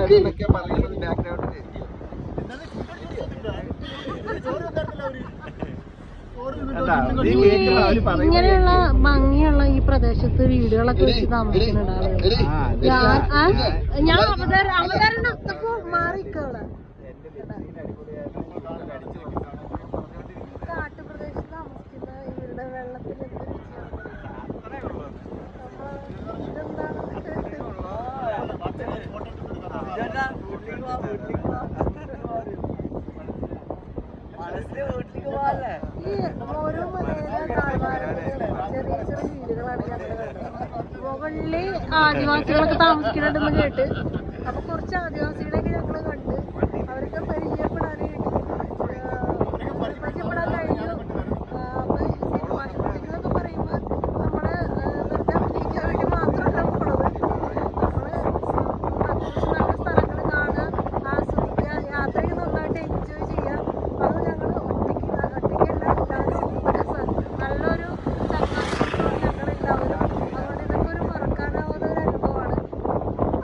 എന്നൊക്കെ പറയുന്നത് ബാക്ക്ഗ്രൗണ്ടില് നീ കേൾക്കണം അവര് പറയുന്നത് ഇങ്ങനെയുള്ള ഭംഗിയുള്ള ഈ പ്രദേശത്ത് വീടുകളൊക്കെ വെച്ച് താമസിക്കുന്നുണ്ട് ആളുകൾ ആ, അത് ഞാൻ ആ, ഞാൻ അവതാര അവതാരം എടുത്തപ്പോ മാറിക്കോളെ കാട്ടുപ്രദേശത്ത് താമസിക്കുന്ന ഇവരുടെ വെള്ളത്തിന് എന്ത് ഈ ഓരോ മലയിലെ താഴ്വാരങ്ങളിലും ചെറിയ ചെറിയ വീടുകളാണ് ഞങ്ങളുടെ മുകളില് ആദിവാസികളൊക്കെ താമസിക്കുന്നുണ്ടെന്ന് കേട്ട്